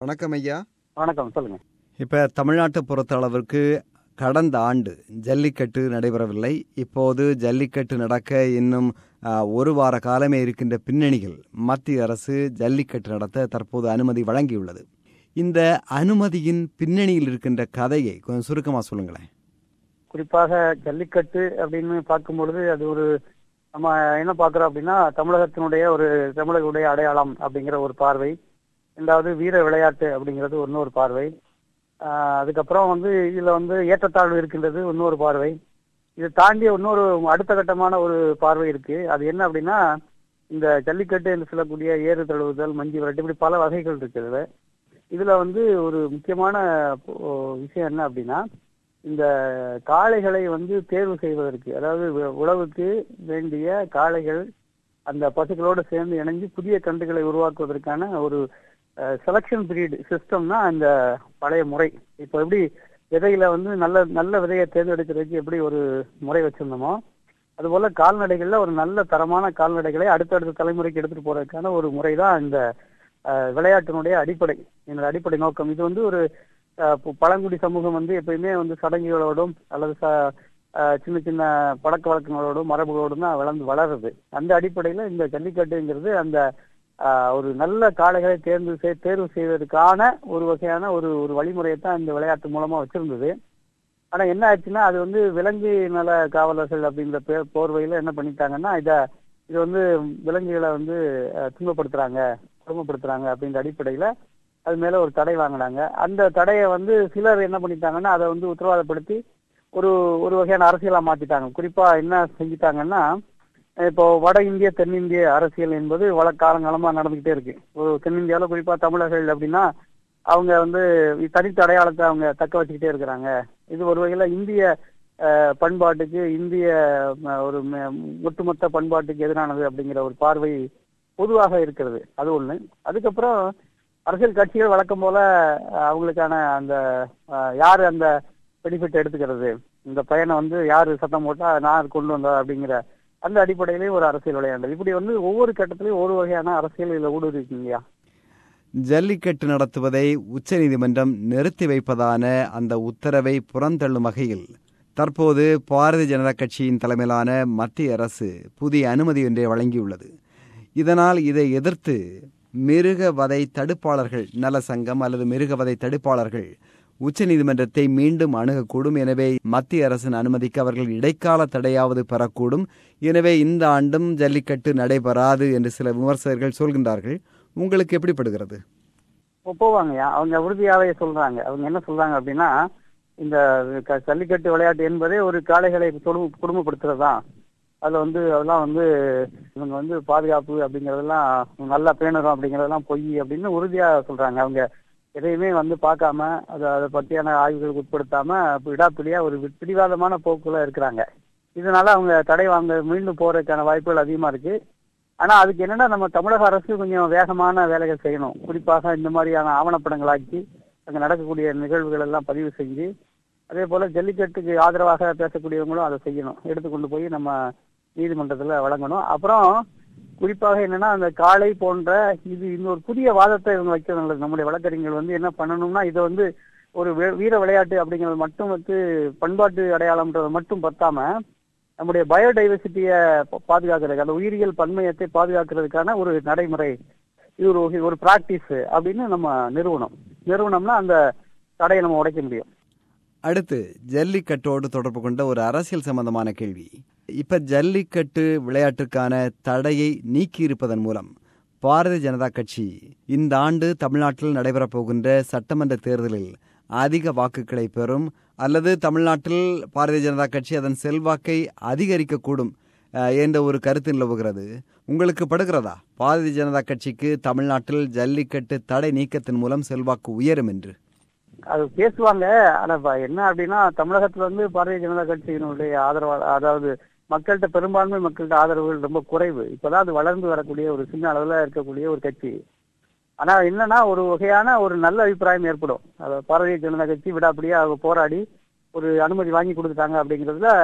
வணக்கம் ஐயா வணக்கம் சொல்லுங்க இப்போ தமிழ்நாட்டை பொறுத்த அளவிற்கு கடந்த ஆண்டு ஜல்லிக்கட்டு நடைபெறவில்லை இப்போது ஜல்லிக்கட்டு நடக்க இன்னும் ஆ, ஒரு வார காலமே இருக்கின்ற பின்னணியில் மத்திய அரசு ஜல்லிக்கட்டு நடத்த தற்போது அனுமதி வழங்கியுள்ளது இந்த அனுமதியின் பின்னணியில் இருக்கின்ற கதையை கொஞ்சம் சுருக்கமாக சொல்லுங்களேன் குறிப்பாக ஜல்லிக்கட்டு அப்படின்னு பார்க்கும் பொழுது அது ஒரு நம்ம என்ன பார்க்கிறோம் அப்படின்னா தமிழகத்தினுடைய ஒரு தமிழர்களுடைய அடையாளம் அப்படிங்கிற ஒரு பார்வை ரெண்டாவது வீர விளையாட்டு அப்படிங்கிறது இன்னொரு பார்வை ஆஹ் அதுக்கப்புறம் வந்து இதுல வந்து ஏற்றத்தாழ்வு இருக்கின்றது இன்னொரு பார்வை இது தாண்டிய இன்னொரு அடுத்த கட்டமான ஒரு பார்வை இருக்கு அது என்ன அப்படின்னா இந்த ஜல்லிக்கட்டு என்று சொல்லக்கூடிய ஏறு தழுவுதல் மஞ்சி விரட்டு இப்படி பல வகைகள் இருக்குது இதுல வந்து ஒரு முக்கியமான ஓ, விஷயம் என்ன அப்படின்னா இந்த காளைகளை வந்து தேர்வு செய்வதற்கு அதாவது உ- உழவுக்கு வேண்டிய காளைகள் அந்த பசுக்களோடு சேர்ந்து இணைஞ்சு புதிய கன்றுகளை உருவாக்குவதற்கான ஒரு செலக்ஷன் பீரியட் சிஸ்டம்னா இந்த பழைய முறை இப்போ எப்படி விதையில வந்து நல்ல நல்ல விதையை தேர்ந்தெடுக்கிறதுக்கு எப்படி ஒரு முறை வச்சிருந்தோமோ அதுபோல கால்நடைகள்ல ஒரு நல்ல தரமான கால்நடைகளை அடுத்தடுத்த தலைமுறைக்கு எடுத்துட்டு போறதுக்கான ஒரு முறை தான் இந்த அஹ், விளையாட்டினுடைய அடிப்படை என்னோட அடிப்படை நோக்கம் இது வந்து ஒரு அஹ், பு- பழங்குடி சமூகம் வந்து எப்பயுமே வந்து சடங்குகளோடும் அல்லது ச- அஹ், சின்ன சின்ன பழக்க வழக்கங்களோடும் மரபுகளோடும் தான் வளர்ந்து வளருது அந்த அடிப்படையில இந்த ஜல்லிக்கட்டுங்கிறது அந்த அஹ், ஒரு நல்ல காளைகளை தேர்ந்து செய்- தேர்வு செய்வதற்கான ஒரு வகையான ஒரு ஒரு வழிமுறையை தான் இந்த விளையாட்டு மூலமா வச்சிருந்தது ஆனா என்ன ஆச்சுன்னா அது வந்து விலங்கு நல காவலர்கள் அப்படிங்கிற பே- போர்வையில என்ன பண்ணிட்டாங்கன்னா இத இது வந்து விலங்குகளை வந்து அஹ், துன்பப்படுத்துறாங்க கொடுமைப்படுத்துறாங்க அப்படிங்கிற அடிப்படையில அது மேல ஒரு தடை வாங்கினாங்க அந்த தடையை வந்து சிலர் என்ன பண்ணிட்டாங்கன்னா அதை வந்து உத்தரவாதப்படுத்தி ஒரு ஒரு வகையான அரசியலா மாத்திட்டாங்க குறிப்பா என்ன செஞ்சுட்டாங்கன்னா இப்போ வட இந்திய தென்னிந்திய அரசியல் என்பது வள காலங்காலமா நடந்துகிட்டே இருக்கு ஒரு தென்னிந்தியாவில குறிப்பா தமிழர்கள் அப்படின்னா அவங்க வந்து தனித்த அடையாளத்தை அவங்க தக்க வச்சுக்கிட்டே இருக்கிறாங்க இது ஒரு வகையில இந்திய அஹ், பண்பாட்டுக்கு இந்திய ம, ஒரு ம- ஒட்டுமொத்த பண்பாட்டுக்கு எதிரானது அப்படிங்கிற ஒரு பார்வை பொதுவாக இருக்கிறது அது ஒண்ணு அதுக்கப்புறம் அரசியல் கட்சிகள் வழக்கம் போல அஹ், அவங்களுக்கான அந்த அஹ், யாரு அந்த பெனிஃபிட் எடுத்துக்கிறது இந்த பையனை வந்து யாரு சத்தம் போட்டா நான் கொண்டு வந்தா அப்படிங்கிற அந்த அடிப்படையிலேயே ஒரு அரசியல் விளையாண்டது இப்படி வந்து ஒவ்வொரு கட்டத்திலையும் ஒரு வகையான அரசியல் இதுல ஊடுருவிக்கு இல்லையா ஜல்லிக்கட்டு நடத்துவதை உச்சநீதிமன்றம் நிறுத்தி வைப்பதான அந்த உத்தரவை புறந்தள்ளும் வகையில் தற்போது பாரதிய ஜனதா கட்சியின் தலைமையிலான மத்திய அரசு புதிய அனுமதி ஒன்றை வழங்கியுள்ளது இதனால் இதை எதிர்த்து மிருக வதை தடுப்பாளர்கள் நல சங்கம் அல்லது மிருக வதை தடுப்பாளர்கள் உச்சநீதிமன்றத்தை மீண்டும் அணுகக்கூடும் எனவே மத்திய அரசின் அனுமதிக்கு அவர்கள் இடைக்கால தடையாவது பெறக்கூடும் எனவே இந்த ஆண்டும் ஜல்லிக்கட்டு நடைபெறாது என்று சில விமர்சகர்கள் சொல்கின்றார்கள் உங்களுக்கு எப்படிப்படுகிறது போ- போவாங்கய்யா அவங்க உறுதியாவே சொல்றாங்க அவங்க என்ன சொல்றாங்க அப்படின்னா இந்த க- ஜல்லிக்கட்டு விளையாட்டு என்பதே ஒரு காளைகளை தொடு- குடும்பப்படுத்துறதுதான் அதுல வந்து அதெல்லாம் வந்து இவங்க வந்து பாதுகாப்பு அப்படிங்கறதெல்லாம் நல்லா பேணுறோம் அப்படிங்கறதெல்லாம் பொய் அப்படின்னு உறுதியா சொல்றாங்க அவங்க எதையுமே வந்து பார்க்காம அதை அதை பற்றியான ஆய்வுகளுக்கு உட்படுத்தாம விடாப்பிடியா ஒரு வி- பிடிவாதமான போக்குல இருக்கிறாங்க இதனால அவங்க தடை வாங்க மீண்டும் போறதுக்கான வாய்ப்புகள் அதிகமா இருக்கு ஆனா அதுக்கு என்னன்னா நம்ம தமிழக அரசு கொஞ்சம் வேகமான வேலைகள் செய்யணும் குறிப்பாக இந்த மாதிரியான ஆவணப்படங்களாக்கி அங்க நடக்கக்கூடிய நிகழ்வுகள் எல்லாம் பதிவு செஞ்சு அதே போல ஜல்லிக்கட்டுக்கு ஆதரவாக பேசக்கூடியவங்களும் அதை செய்யணும் எடுத்துக்கொண்டு போய் நம்ம நீதிமன்றத்துல வழங்கணும் அப்புறம் குறிப்பாக என்னன்னா அந்த காளை போன்ற இது இன்னொரு புதிய வாதத்தை இவங்க வைக்க நல்லது நம்முடைய வழக்கறிஞர்கள் வந்து என்ன பண்ணணும்னா இதை வந்து ஒரு வே- வீர விளையாட்டு அப்படிங்கிறது மட்டும் வந்து பண்பாட்டு அடையாளம்ன்றது மட்டும் பத்தாம நம்முடைய பயோடைவர்சிட்டியை பாதுகாக்கிறதுக்கு அந்த உயிரியல் பன்மையத்தை பாதுகாக்கிறதுக்கான ஒரு நடைமுறை இது ஒரு வகை- ஒரு பிராக்டிஸ் அப்படின்னு நம்ம நிறுவனம் நிறுவனம்னா அந்த தடையை நம்ம உடைக்க முடியும் அடுத்து ஜல்லிக்கட்டோடு தொடர்பு கொண்ட ஒரு அரசியல் சம்பந்தமான கேள்வி இப்ப ஜல்லிக்கட்டு விளையாட்டுக்கான தடையை நீக்கியிருப்பதன் மூலம் பாரதிய ஜனதா கட்சி இந்த ஆண்டு தமிழ்நாட்டில் நடைபெறப் போகின்ற சட்டமன்ற தேர்தலில் அதிக வாக்குகளை பெறும் அல்லது தமிழ்நாட்டில் பாரதிய ஜனதா கட்சி அதன் செல்வாக்கை அதிகரிக்கக்கூடும் அஹ், என்ற ஒரு கருத்து நிலவுகிறது உங்களுக்கு படுகிறதா பாரதிய ஜனதா கட்சிக்கு தமிழ்நாட்டில் ஜல்லிக்கட்டு தடை நீக்கத்தின் மூலம் செல்வாக்கு உயரும் என்று அது பேசுவாங்க ஆனா இப்ப என்ன அப்படின்னா தமிழகத்துல வந்து பாரதிய ஜனதா கட்சியினுடைய ஆதரவு அதாவது மக்கள்கிட்ட பெரும்பான்மை மக்கள்கிட்ட ஆதரவுகள் ரொம்ப குறைவு இப்பதான் அது வளர்ந்து வரக்கூடிய ஒரு சின்ன அளவுல இருக்கக்கூடிய ஒரு கட்சி ஆனா என்னன்னா ஒரு வகையான ஒரு நல்ல அபிப்பிராயம் ஏற்படும் அது பாரதிய ஜனதா கட்சி விடாப்படியா அவங்க போராடி ஒரு அனுமதி வாங்கி கொடுத்துட்டாங்க அப்படிங்கிறதுல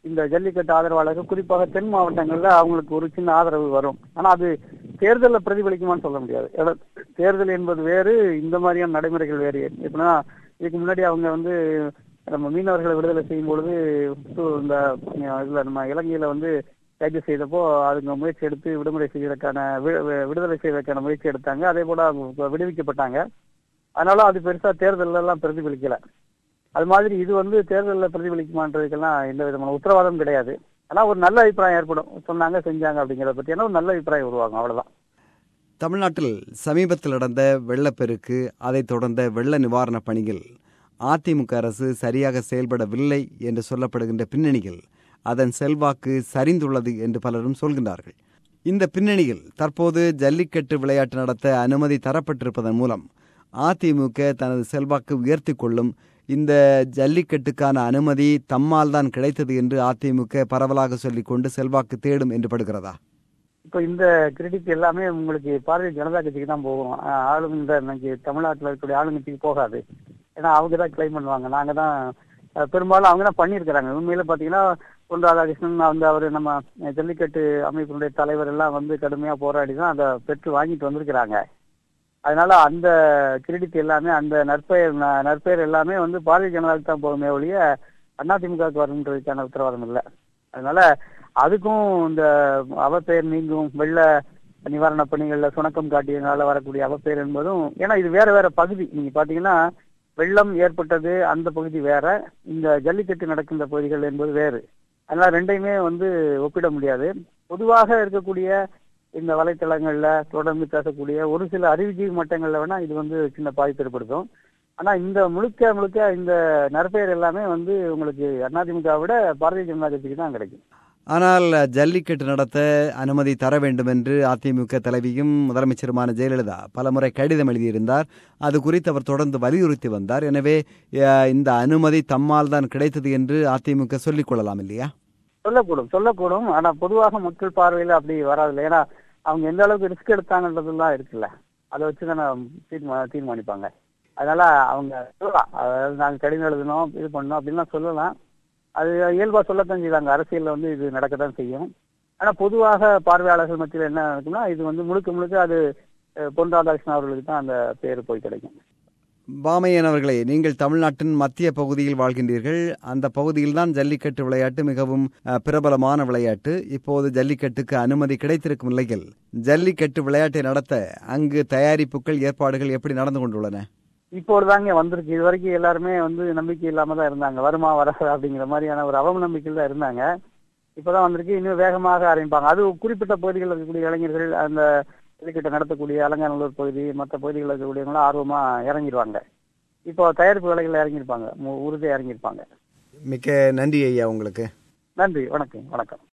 இந்த ஜல்லிக்கட்டு ஆதரவாளர்கள் குறிப்பாக தென் மாவட்டங்கள்ல அவங்களுக்கு ஒரு சின்ன ஆதரவு வரும் ஆனா அது தேர்தலில் பிரதிபலிக்குமான்னு சொல்ல முடியாது ஏன்னா, தேர்தல் என்பது வேறு இந்த மாதிரியான நடைமுறைகள் வேறு எப்படின்னா இதுக்கு முன்னாடி அவங்க வந்து நம்ம மீனவர்களை விடுதலை செய்யும் பொழுது சு- இந்த அஹ், இதுல நம்ம இலங்கையில வந்து கைது செய்தப்போ அதுங்க முயற்சி எடுத்து விடுமுறை செய்வதற்கான வி- வி- விடுதலை செய்வதற்கான முயற்சி எடுத்தாங்க அதே போல அவங்க விடுவிக்கப்பட்டாங்க அதனால அது பெருசா தேர்தல்ல எல்லாம் பிரதிபலிக்கல அது மாதிரி இது வந்து தேர்தலில் பிரதிபலிக்குமான்றதுக்கெல்லாம் எந்த விதமான உத்தரவாதம் கிடையாது ஆனா ஒரு நல்ல அபிப்பிராயம் ஏற்படும் சொன்னாங்க செஞ்சாங்க அப்படிங்கறத பத்தியான ஒரு நல்ல அபிப்பிராயம் உருவாகும் அவ்வளவுதான் தமிழ்நாட்டில் சமீபத்தில் நடந்த வெள்ளப்பெருக்கு அதைத் தொடர்ந்த வெள்ள நிவாரணப் பணிகள் அதிமுக அரசு சரியாக செயல்படவில்லை என்று சொல்லப்படுகின்ற பின்னணியில் அதன் செல்வாக்கு சரிந்துள்ளது என்று பலரும் சொல்கின்றார்கள் இந்த பின்னணியில் தற்போது ஜல்லிக்கட்டு விளையாட்டு நடத்த அனுமதி தரப்பட்டிருப்பதன் மூலம் அதிமுக தனது செல்வாக்கு உயர்த்தி கொள்ளும் இந்த ஜல்லிக்கட்டுக்கான அனுமதி தம்மால் தான் கிடைத்தது என்று அதிமுக பரவலாக சொல்லிக்கொண்டு செல்வாக்கு தேடும் என்று படுகிறதா இப்போ இந்த கிரெடிட் எல்லாமே உங்களுக்கு பாரதிய ஜனதா கட்சிக்கு தான் போகும் ஆஹ் ஆளுங்க இந்த இன்னைக்கு தமிழ்நாட்டில் இருக்கக்கூடிய ஆளுங்கட்சிக்கு போகாது ஏன்னா அவங்க தான் கிளைம் பண்ணுவாங்க நாங்க தான் அஹ், பெரும்பாலும் அவங்க தான் பண்ணியிருக்கிறாங்க உண்மையில பாத்தீங்கன்னா பொன் ராதாகிருஷ்ணன் வந்து அவர் நம்ம ஜல்லிக்கட்டு அமைப்பினுடைய தலைவர் எல்லாம் வந்து கடுமையா போராடி தான் அதை பெற்று வாங்கிட்டு வந்திருக்கிறாங்க அதனால அந்த கிரெடிட் எல்லாமே அந்த நற்பெயர் ந- நற்பெயர் எல்லாமே வந்து பாரதிய ஜனதாவுக்கு தான் போகுமே ஒழிய அதிமுகவுக்கு வருன்றதுக்கான உத்தரவாதம் இல்லை அதனால அதுக்கும் இந்த அவப்பெயர் நீங்கும் வெள்ள நிவாரண பணிகள்ல சுணக்கம் காட்டியதுனால வரக்கூடிய அவப்பெயர் என்பதும் ஏன்னா இது வேற வேற பகுதி நீங்க பாத்தீங்கன்னா வெள்ளம் ஏற்பட்டது அந்த பகுதி வேற இந்த ஜல்லிக்கட்டு நடக்கின்ற பகுதிகள் என்பது வேறு அதனால ரெண்டையுமே வந்து ஒப்பிட முடியாது பொதுவாக இருக்கக்கூடிய இந்த வலைத்தளங்கள்ல தொடர்ந்து பேசக்கூடிய ஒரு சில அறிவுஜீவி மட்டங்கள்ல வேணா இது வந்து சின்ன பாதிப்பு ஏற்படுத்தும் ஆனா இந்த முழுக்க முழுக்க இந்த நற்பெயர் எல்லாமே வந்து உங்களுக்கு அதிமுக விட பாரதிய ஜனதா கட்சிக்கு தான் கிடைக்கும் ஆனால் ஜல்லிக்கட்டு நடத்த அனுமதி தர வேண்டும் என்று அதிமுக தலைவியும் முதலமைச்சருமான ஜெயலலிதா பலமுறை கடிதம் எழுதியிருந்தார் அது குறித்து அவர் தொடர்ந்து வலியுறுத்தி வந்தார் எனவே அஹ், இந்த அனுமதி தம்மால் தான் கிடைத்தது என்று அதிமுக சொல்லிக் கொள்ளலாம் இல்லையா சொல்லக்கூடும் சொல்லக்கூடும் ஆனா பொதுவாக மக்கள் பார்வையில அப்படி வராது ஏன்னா அவங்க எந்த அளவுக்கு ரிஸ்க் எடுத்தாங்கன்றதுலாம் இருக்குல்ல அதை வச்சு தானே தீர்மா தீர்மானிப்பாங்க அதனால அவங்க சொல்லலாம் அதாவது நாங்க கடிதம் எழுதணும் இது பண்ணோம் அப்படின்லாம் சொல்லலாம் அது இயல்பா சொல்லத்தான் செய்வாங்க அரசியல்ல வந்து இது நடக்கத்தான் செய்யும் ஆனா பொதுவாக பார்வையாளர்கள் மத்தியில் என்ன நடக்கும்னா இது வந்து முழுக்க முழுக்க அது அஹ், பொன் ராதாகிருஷ்ணன் அவர்களுக்கு தான் அந்த பேர் போய் கிடைக்கும் பாமையன் அவர்களே நீங்கள் தமிழ்நாட்டின் மத்திய பகுதியில் வாழ்கின்றீர்கள் அந்த பகுதியில் தான் ஜல்லிக்கட்டு விளையாட்டு மிகவும் அஹ், பிரபலமான விளையாட்டு இப்போது ஜல்லிக்கட்டுக்கு அனுமதி கிடைத்திருக்கும் நிலையில் ஜல்லிக்கட்டு விளையாட்டை நடத்த அங்கு தயாரிப்புகள் ஏற்பாடுகள் எப்படி நடந்து கொண்டுள்ளன இப்போதுதாங்க வந்திருக்கு இது வரைக்கும் எல்லாருமே வந்து நம்பிக்கை இல்லாம தான் இருந்தாங்க வருமா வராது அப்படிங்கிற மாதிரியான ஒரு அவம நம்பிக்கையில் தான் இருந்தாங்க இப்பதான் வந்திருக்கு இன்னும் வேகமாக ஆரம்பிப்பாங்க அது குறிப்பிட்ட பகுதிகளில் இருக்கக்கூடிய இளைஞர்கள் அந்த ஜல்லிக்கட்டை நடத்தக்கூடிய அலங்காநல்லூர் பகுதி மற்ற பகுதிகளில் இருக்கக்கூடியவங்களாம் ஆர்வமா இறங்கிடுவாங்க இப்போ தயாரிப்பு வேலைகள் இறங்கியிருப்பாங்க மு- உறுதியா இறங்கியிருப்பாங்க மிக்க நன்றி ஐயா உங்களுக்கு நன்றி வணக்கம் வணக்கம்